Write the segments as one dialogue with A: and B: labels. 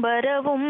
A: வரவும்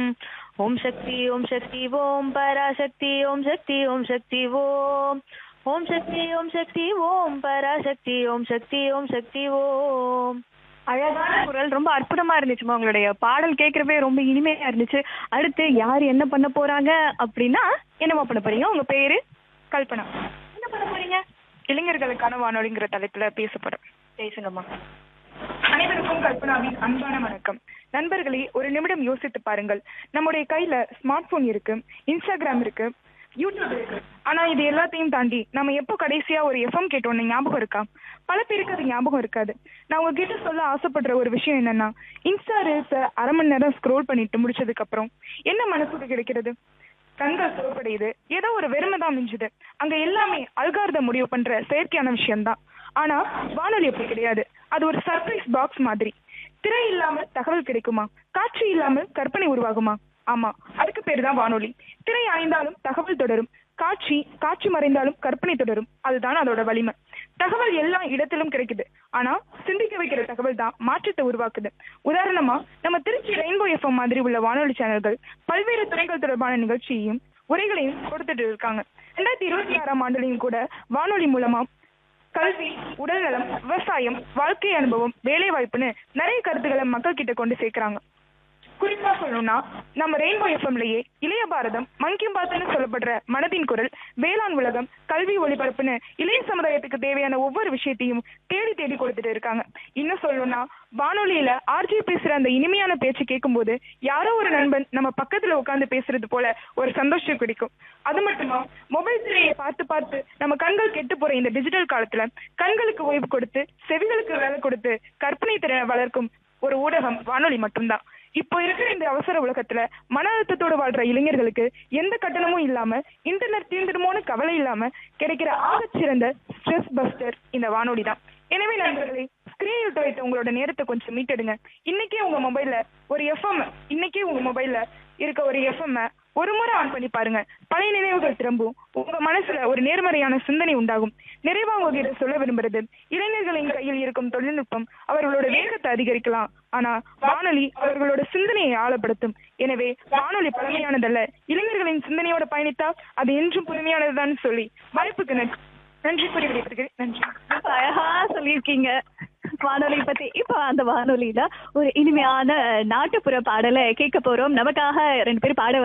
A: ஓம் சக்தி ஓம் சக்தி ஓம் பராசக்தி ஓம் சக்தி ஓம் சக்தி ஓம் ஓம் சக்தி ஓம் சக்தி ஓம் பராசக்தி ஓம் சக்தி ஓம் சக்தி ஓம்
B: அழகான குரல் ரொம்ப அற்புதமா இருந்துச்சுமா உங்களுடைய பாடல் கேட்கறப்பே ரொம்ப இனிமையா இருந்துச்சு அடுத்து யார் என்ன பண்ண போறாங்க அப்படின்னா என்னமா பண்ண போறீங்க உங்க பேரு கல்பனா என்ன பண்ண போறீங்க இளைஞர்களுக்கான வானொலிங்கிற தலைப்புல பேச போறோம்
A: பேசுங்கம்மா
B: அனைவருக்கும் கல்பனாவின் அன்பான வணக்கம் நண்பர்களே ஒரு நிமிடம் யோசித்து பாருங்கள் நம்முடைய கையில ஸ்மார்ட் போன் இருக்கு இன்ஸ்டாகிராம் இருக்கு யூடியூப் இருக்கு ஆனா இது எல்லாத்தையும் தாண்டி நம்ம எப்போ கடைசியா ஒரு எஃப்எம் கேட்டோம்னு ஞாபகம் இருக்கா பல பேருக்கு அது ஞாபகம் இருக்காது நான் உங்ககிட்ட சொல்ல ஆசைப்படுற ஒரு விஷயம் என்னன்னா இன்ஸ்டா ரீல்ஸ அரை மணி நேரம் ஸ்க்ரோல் பண்ணிட்டு முடிச்சதுக்கு அப்புறம் என்ன மனசுக்கு கிடைக்கிறது கண்கள் சோர்வடையுது ஏதோ ஒரு வெறுமை தான் மிஞ்சுது அங்க எல்லாமே அல்காரத முடிவு பண்ற செயற்கையான விஷயம்தான் ஆனா வானொலி அப்படி கிடையாது அது ஒரு சர்ப்ரைஸ் பாக்ஸ் மாதிரி திரை இல்லாமல் தகவல் கிடைக்குமா காட்சி இல்லாமல் கற்பனை உருவாகுமா ஆமா அதுக்கு பேர் தான் வானொலி திரை அணைந்தாலும் தகவல் தொடரும் காட்சி காட்சி மறைந்தாலும் கற்பனை தொடரும் அதுதான் அதோட வலிமை தகவல் எல்லா இடத்திலும் கிடைக்குது ஆனா சிந்திக்க வைக்கிற தகவல் தான் மாற்றத்தை உருவாக்குது உதாரணமா நம்ம திருச்சி ரெயின்போ எஃப்எம் மாதிரி உள்ள வானொலி சேனல்கள் பல்வேறு துறைகள் தொடர்பான நிகழ்ச்சியையும் உரைகளையும் கொடுத்துட்டு இருக்காங்க ரெண்டாயிரத்தி இருபத்தி ஆறாம் ஆண்டுலையும் கூட வானொலி மூலமா கல்வி உடல்நலம் விவசாயம் வாழ்க்கை அனுபவம் வேலை வாய்ப்புன்னு நிறைய கருத்துக்களை மக்கள் கிட்ட கொண்டு சேர்க்கறாங்க குறிப்பா சொல்லணும்னா நம்ம ரெயின்போ எஃப்எம்லயே இளைய பாரதம் மங்கி பாத்துன்னு சொல்லப்படுற மனதின் குரல் வேளாண் உலகம் கல்வி ஒளிபரப்புன்னு இளைய சமுதாயத்துக்கு தேவையான ஒவ்வொரு விஷயத்தையும் தேடி தேடி கொடுத்துட்டு இருக்காங்க இன்னும் சொல்லணும்னா வானொலியில ஆர்ஜி பேசுற அந்த இனிமையான பேச்சு கேட்கும்போது யாரோ ஒரு நண்பன் நம்ம பக்கத்துல உட்கார்ந்து பேசுறது போல ஒரு சந்தோஷம் கிடைக்கும் அது மட்டுமா மொபைல் திரையை பார்த்து பார்த்து நம்ம கண்கள் கெட்டு போற இந்த டிஜிட்டல் காலத்துல கண்களுக்கு ஓய்வு கொடுத்து செவிகளுக்கு வேலை கொடுத்து கற்பனை திறனை வளர்க்கும் ஒரு ஊடகம் வானொலி மட்டும்தான் இப்போ இருக்கிற இந்த அவசர உலகத்துல மன அழுத்தத்தோட வாழ்ற இளைஞர்களுக்கு எந்த கட்டணமும் இல்லாம இன்டர்நெட் தீர்ந்துடுமோன்னு கவலை இல்லாம கிடைக்கிற ஆகச்சிறந்த ஸ்ட்ரெஸ் பஸ்டர் இந்த வானொலி தான் எனவே நண்பர்களே ஸ்கிரீன் விட்டு வைத்த உங்களோட நேரத்தை கொஞ்சம் மீட்டெடுங்க இன்னைக்கே உங்க மொபைல்ல ஒரு எஃப்எம் இன்னைக்கே உங்க மொபைல்ல இருக்க ஒரு எஃப்எம் ஒரு முறை ஆன் பண்ணி பாருங்க பழைய நினைவுகள் திரும்பும் உங்க மனசுல ஒரு நேர்மறையான சிந்தனை உண்டாகும் நிறைவா உங்ககிட்ட சொல்ல விரும்புறது இளைஞர்களின் கையில் இருக்கும் தொழில்நுட்பம் அவர்களோட வேகத்தை அதிகரிக்கலாம் ஆனா வானொலி அவர்களோட சிந்தனையை ஆழப்படுத்தும் எனவே வானொலி பழமையானதல்ல இளைஞர்களின் சிந்தனையோட பயணித்தா அது என்றும் புதுமையானதுதான் சொல்லி வாய்ப்புக்கு நன்றி நன்றி கூறி விடைபெறுகிறேன் நன்றி
A: ரொம்ப அழகா சொல்லியிருக்கீங்க வானொலி பத்தி இப்ப அந்த வானொலியில ஒரு இனிமையான நாட்டுப்புற பாடலை கேட்க போறோம் நமக்காக ரெண்டு பேர் பாட